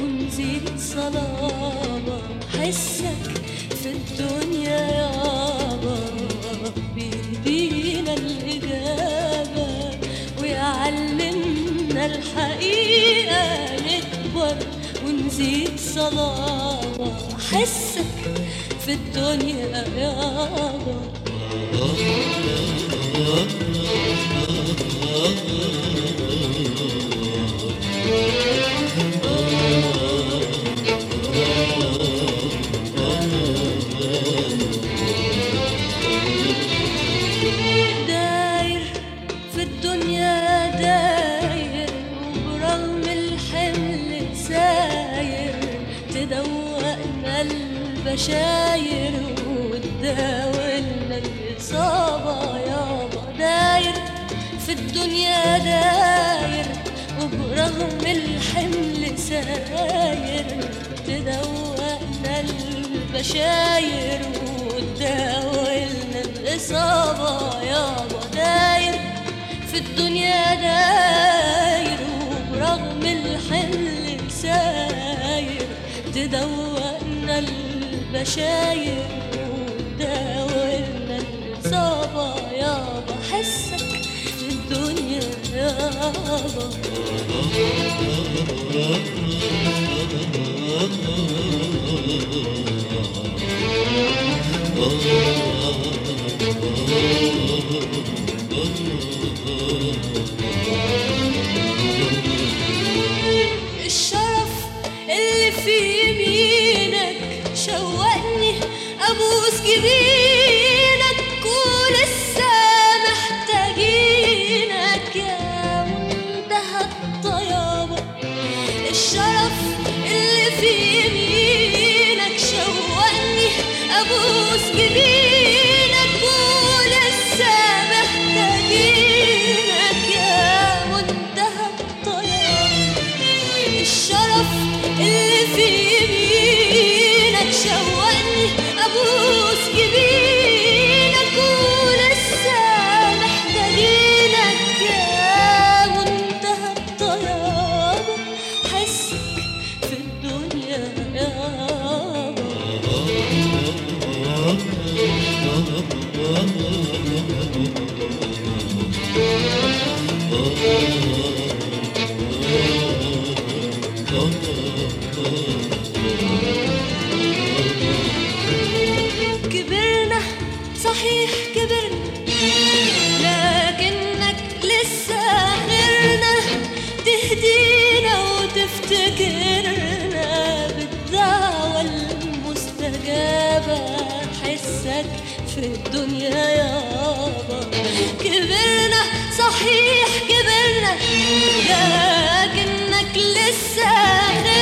ونزيد صلابة حسك في الدنيا يابا بيدينا الإجابة ويعلمنا الحقيقة نكبر ونزيد صلابة حسك في الدنيا يابا داير في الدنيا داير وبرغم الحمل ساير تدوقنا البشاير وتداولنا الإصابة يابا داير في الدنيا داير وبرغم الحمل ساير تدوقنا البشاير وتداولنا الإصابة يابا داير في الدنيا داير وبرغم الحمل ساير تدوقنا البشاير وتداولنا الإصابة يابا حسك في الدنيا يابا الشرف اللي في يمينك شوقني ابوس جبينك ولسه محتاجينك يا منتهى الطيابة الشرف اللي في يمينك شوقني ابوس جبينك ولسه محتاجينك يا منتهى الطيابة الشرف اللي في يمينك شوقني ابوس جبينك ولسه محتاجينك يا منتهى الطيابة حسك في الدنيا يابا كبرنا صحيح كبرنا لكنك لسه غيرنا تهدينا وتفتكرنا بالدعوة المستجابة حسك في الدنيا يابا كبرنا صحيح كبرنا لكنك لسه غيرنا